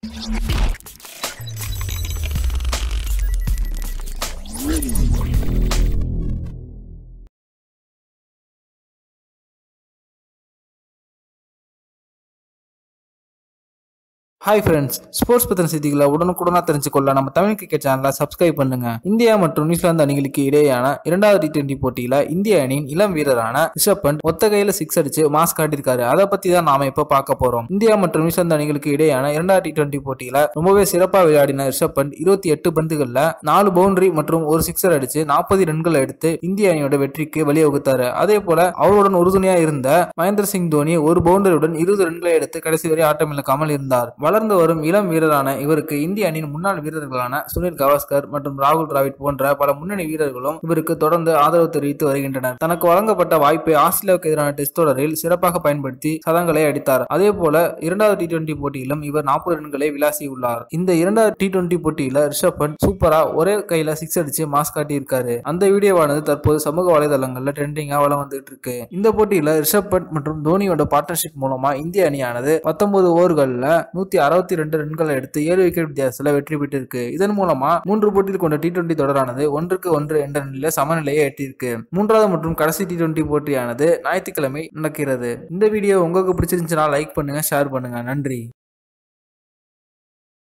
hi friends sports பத்தின செய்திகளை உடனுக்குடனா தெரிஞ்சுக்கொள்ள நம்ம தமிழ் கிரிக்கெட் சேனலை சப்ஸ்கிரைப் பண்ணுங்க இந்தியா மற்றும் நியூசிலாந்து அணிகளுக்கு இடையேயான இரண்டாவது டி டுவெண்டி போட்டியில இந்திய அணியின் இளம் வீரரான ரிஷப் பண்ட் ஒத்த கையில சிக்ஸ் அடிச்சு மாஸ் காட்டியிருக்காரு அதை பத்தி தான் நாம இப்ப பார்க்க போறோம் இந்தியா மற்றும் நியூசிலாந்து அணிகளுக்கு இடையேயான இரண்டாவது டி டுவெண்டி போட்டியில ரொம்பவே சிறப்பா விளையாடின ரிஷப் பண்ட் இருபத்தி எட்டு பந்துகள்ல நாலு பவுண்டரி மற்றும் ஒரு சிக்ஸர் அடிச்சு நாற்பது ரன்களை எடுத்து இந்திய அணியோட வெற்றிக்கு வழிவகுத்தாரு அதே போல அவருடன் உறுதுணையா இருந்த மகேந்திர சிங் தோனி ஒரு பவுண்டரியுடன் இருபது ரன்களை எடுத்து கடைசி வரை ஆட்டம் இழக்காமல் இருந்தார் வளர்ந்து வரும் இளம் வீரரான இவருக்கு இந்திய அணியின் முன்னாள் வீரர்களான சுனில் கவாஸ்கர் மற்றும் ராகுல் டிராவிட் போன்ற பல முன்னணி வீரர்களும் இவருக்கு தொடர்ந்து ஆதரவு தெரிவித்து வருகின்றனர் தனக்கு வழங்கப்பட்ட வாய்ப்பை ஆஸ்திரேலியாவுக்கு எதிரான டெஸ்ட் தொடரில் சிறப்பாக பயன்படுத்தி சதங்களை அடித்தார் அதே போல இரண்டாவது டி டுவெண்டி போட்டியிலும் இவர் நாற்பது ரன்களை விளாசியுள்ளார் இந்த இரண்டாவது டி டுவெண்டி போட்டியில ரிஷப் பண்ட் சூப்பரா ஒரே கையில சிக்ஸ் அடிச்சு மாஸ் காட்டியிருக்காரு அந்த வீடியோவானது தற்போது சமூக வலைதளங்கள்ல ட்ரெண்டிங்கா வளம் வந்துட்டு இருக்கு இந்த போட்டியில ரிஷப் பண்ட் மற்றும் தோனியோட பார்ட்னர்ஷிப் மூலமா இந்திய அணியானது பத்தொன்பது ஓவர்கள்ல நூத்தி அறுபத்தி ரெண்டு ரன்களை எடுத்து ஏழு விக்கெட் வித்தியாசத்துல வெற்றி பெற்றிருக்கு இதன் மூலமா மூன்று போட்டியில் கொண்ட டி டுவெண்டி தொடரானது ஒன்றுக்கு ஒன்று என்ற நிலையில சமநிலையை எட்டியிருக்கு மூன்றாவது மற்றும் கடைசி டி டுவெண்டி போட்டியானது ஞாயிற்றுக்கிழமை நடக்கிறது இந்த வீடியோ உங்களுக்கு பிடிச்சிருந்துச்சுன்னா லைக் பண்ணுங்க ஷேர் பண்ணுங்க நன்றி